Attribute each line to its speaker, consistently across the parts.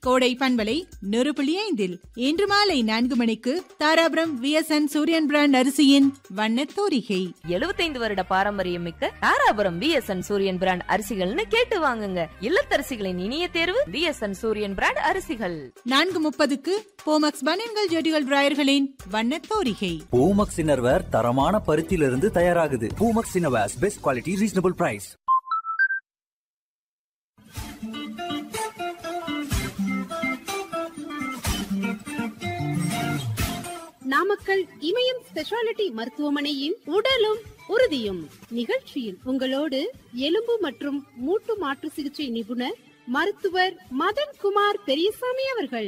Speaker 1: கோடை பண்பலை நெருப்புள்ளி ஐந்தில் இன்று மாலை நான்கு மணிக்கு தாராபுரம் விஎஸ்என் சூரியன் பிராண்ட் அரிசியின் வண்ணத் தோரிகை
Speaker 2: எழுபத்தைந்து வருட பாரம்பரியம் மிக்க தாராபுரம் விஎஸ்என் சூரியன் பிராண்ட் அரிசிகள்னு கேட்டு வாங்குங்க இல்லத்தரசிகளின் இனிய தேர்வு விஎஸ்என் சூரியன் பிராண்ட் அரிசிகள்
Speaker 1: நான்கு முப்பதுக்கு போமக்ஸ் பனியன்கள் ஜெடிகள் டிராயர்களின் வண்ணத் தோரிகை
Speaker 3: பூமக்ஸ் இன்னர்வேர் தரமான பருத்தியிலிருந்து தயாராகுது Poomex innerwears best quality reasonable price
Speaker 4: Namakkal Imayam speciality மருத்துவமனையின் உடலும் உறுதியும் நிகழ்ச்சியில் உங்களோடு எலும்பு மற்றும் மூட்டு மாற்று சிகிச்சை நிபுணர் மருத்துவர் மதன் குமார் பெரியசாமி அவர்கள்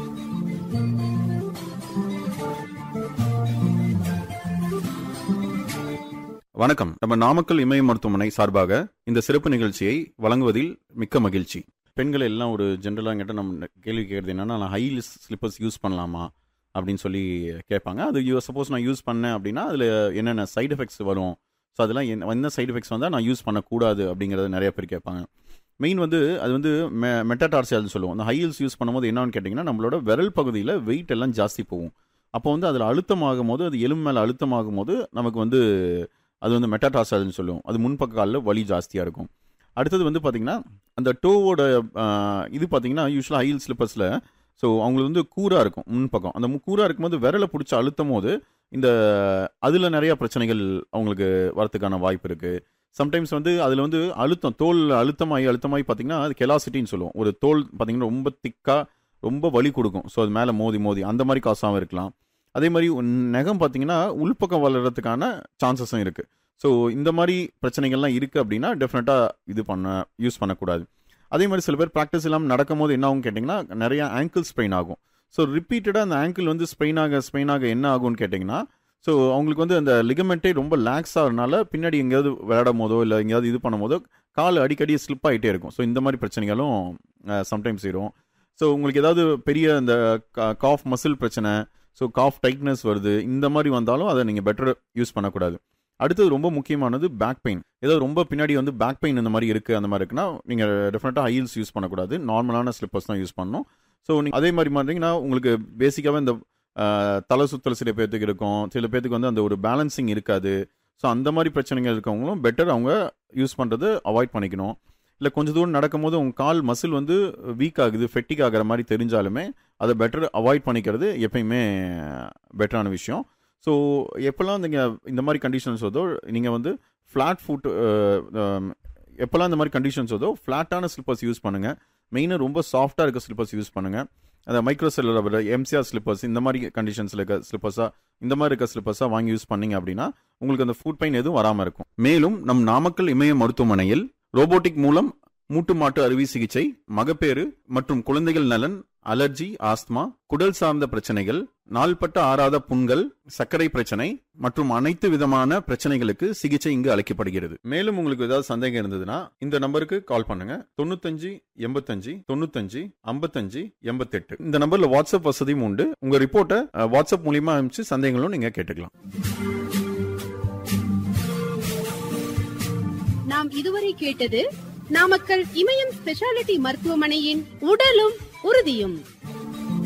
Speaker 5: வணக்கம் நம்ம நாமக்கல் இமய மருத்துவமனை சார்பாக இந்த சிறப்பு நிகழ்ச்சியை வழங்குவதில் மிக்க மகிழ்ச்சி பெண்கள் எல்லாம் ஒரு ஜென்ரலாக என்கிட்ட நம்ம கேள்வி கேட்கறது என்னன்னா நான் ஹை ஸ்லிப்பர்ஸ் யூஸ் பண்ணலாமா அப்படின்னு சொல்லி கேட்பாங்க அது சப்போஸ் நான் யூஸ் பண்ணேன் அப்படின்னா அதில் என்னென்ன சைடு எஃபெக்ட்ஸ் வரும் ஸோ அதெல்லாம் என்ன என்ன சைடு எஃபெக்ட்ஸ் வந்தால் நான் யூஸ் பண்ணக்கூடாது அப்படிங்கிறத நிறைய பேர் கேட்பாங்க மெயின் வந்து அது வந்து மெ மெட்டடார்சியல்னு சொல்லுவோம் அந்த ஹை ஹீல்ஸ் யூஸ் பண்ணும்போது என்னன்னு கேட்டிங்கன்னா நம்மளோட விரல் பகுதியில் வெயிட் எல்லாம் ஜாஸ்தி போகும் அப்போ வந்து அதில் அழுத்தமாகும் போது அது எலும்பு மேலே அழுத்தமாகும் போது நமக்கு வந்து அது வந்து மெட்டாடார்சல்னு சொல்லுவோம் அது முன்பக்க காலில் வலி ஜாஸ்தியாக இருக்கும் அடுத்தது வந்து பார்த்திங்கன்னா அந்த டோவோட இது பார்த்தீங்கன்னா யூஸ்வலாக ஹைல் ஸ்லிப்பர்ஸில் ஸோ அவங்களுக்கு வந்து கூராக இருக்கும் முன்பக்கம் அந்த கூராக இருக்கும்போது விரலை பிடிச்சி அழுத்தும் போது இந்த அதில் நிறையா பிரச்சனைகள் அவங்களுக்கு வரத்துக்கான வாய்ப்பு இருக்குது சம்டைம்ஸ் வந்து அதில் வந்து அழுத்தம் தோல் அழுத்தமாகி அழுத்தமாகி பார்த்தீங்கன்னா அது கெலாசிட்டின்னு சொல்லுவோம் ஒரு தோல் பார்த்தீங்கன்னா ரொம்ப திக்காக ரொம்ப வலி கொடுக்கும் ஸோ அது மேலே மோதி மோதி அந்த மாதிரி காசாகவும் இருக்கலாம் அதே மாதிரி நகம் பார்த்தீங்கன்னா உள்பக்கம் வளர்கிறதுக்கான சான்சஸும் இருக்குது ஸோ இந்த மாதிரி பிரச்சனைகள்லாம் இருக்குது அப்படின்னா டெஃபினட்டாக இது பண்ண யூஸ் பண்ணக்கூடாது அதே மாதிரி சில பேர் ப்ராக்டிஸ் இல்லாமல் நடக்கும் போது என்ன ஆகும் கேட்டிங்கன்னா நிறைய ஆங்கிள் ஸ்ப்ரெயின் ஆகும் ஸோ ரிப்பீட்டடாக அந்த ஆங்கிள் வந்து ஸ்ப்ரெயின் ஆக ஸ்ப்ரெயின் ஆக என்ன ஆகும்னு கேட்டிங்கன்னா ஸோ அவங்களுக்கு வந்து அந்த லிகமெண்ட்டே ரொம்ப லேக்ஸ் ஆகிறதுனால பின்னாடி எங்கேயாவது விளையாடும் போதோ இல்லை எங்கேயாவது இது பண்ணும் போதோ கால் அடிக்கடி ஸ்லிப் ஆகிட்டே இருக்கும் ஸோ இந்த மாதிரி பிரச்சனைகளும் சம்டைம்ஸ் வரும் ஸோ உங்களுக்கு ஏதாவது பெரிய அந்த காஃப் மசில் பிரச்சனை ஸோ காஃப் டைட்னஸ் வருது இந்த மாதிரி வந்தாலும் அதை நீங்கள் பெட்டர் யூஸ் பண்ணக்கூடாது அடுத்தது ரொம்ப முக்கியமானது பேக் பெயின் ஏதோ ரொம்ப பின்னாடி வந்து பேக் பெயின் இந்த மாதிரி இருக்குது அந்த மாதிரி இருக்குன்னா நீங்கள் டெஃபினட்டாக ஹைல்ஸ் யூஸ் பண்ணக்கூடாது நார்மலான ஸ்லிப்பர்ஸ் தான் யூஸ் பண்ணணும் ஸோ நீங்கள் அதே மாதிரி பார்த்தீங்கன்னா உங்களுக்கு பேசிக்காகவே இந்த தலை சுத்தல் சில பேர்த்துக்கு இருக்கும் சில பேர்த்துக்கு வந்து அந்த ஒரு பேலன்சிங் இருக்காது ஸோ அந்த மாதிரி பிரச்சனைகள் இருக்கவங்களும் பெட்டர் அவங்க யூஸ் பண்ணுறது அவாய்ட் பண்ணிக்கணும் இல்லை கொஞ்சம் தூரம் நடக்கும்போது உங்கள் கால் மசில் வந்து வீக் ஆகுது ஃபெட்டிக் ஆகிற மாதிரி தெரிஞ்சாலுமே அதை பெட்டர் அவாய்ட் பண்ணிக்கிறது எப்பயுமே பெட்டரான விஷயம் ஸோ எப்போல்லாம் நீங்கள் இந்த மாதிரி கண்டிஷன்ஸ் வருதோ நீங்கள் வந்து ஃப்ளாட் ஃபுட் எப்போல்லாம் இந்த மாதிரி கண்டிஷன்ஸ் வருதோ ஃப்ளாட்டான ஸ்லிப்பர்ஸ் யூஸ் பண்ணுங்கள் மெயினாக ரொம்ப சாஃப்டாக இருக்க ஸ்லிப்பர்ஸ் யூஸ் பண்ணுங்கள் அந்த மைக்ரோ செல்லர் எம்சிஆர் ஸ்லிப்பர்ஸ் இந்த மாதிரி கண்டிஷன்ஸில் இருக்க ஸ்லிப்பர்ஸாக இந்த மாதிரி இருக்க ஸ்லிப்பர்ஸாக வாங்கி யூஸ் பண்ணீங்க அப்படின்னா உங்களுக்கு அந்த ஃபுட் பெயின் எதுவும் வராமல் இருக்கும் மேலும் நம் நாமக்கல் இமய மருத்துவமனையில் ரோபோட்டிக் மூலம் மூட்டு மாட்டு அறுவை சிகிச்சை மகப்பேறு மற்றும் குழந்தைகள் நலன் அலர்ஜி ஆஸ்துமா குடல் சார்ந்த பிரச்சனைகள் நாள்பட்ட ஆறாத புண்கள் சர்க்கரை பிரச்சனை மற்றும் அனைத்து விதமான பிரச்சனைகளுக்கு சிகிச்சை இங்கு அளிக்கப்படுகிறது மேலும் உங்களுக்கு ஏதாவது சந்தேகம் இருந்ததுன்னா இந்த நம்பருக்கு கால் பண்ணுங்க தொண்ணூத்தஞ்சு எண்பத்தஞ்சு தொண்ணூத்தஞ்சு ஐம்பத்தஞ்சு எண்பத்தெட்டு இந்த நம்பர்ல வாட்ஸ்அப் வசதியும் உண்டு உங்க ரிப்போர்ட்டை வாட்ஸ்அப் மூலியமா அனுப்பிச்சு சந்தேகங்களும் நீங்க கேட்டுக்கலாம்
Speaker 4: நாம் இதுவரை கேட்டது நாமக்கல் இமயம் ஸ்பெஷாலிட்டி மருத்துவமனையின் உடலும் உறுதியும்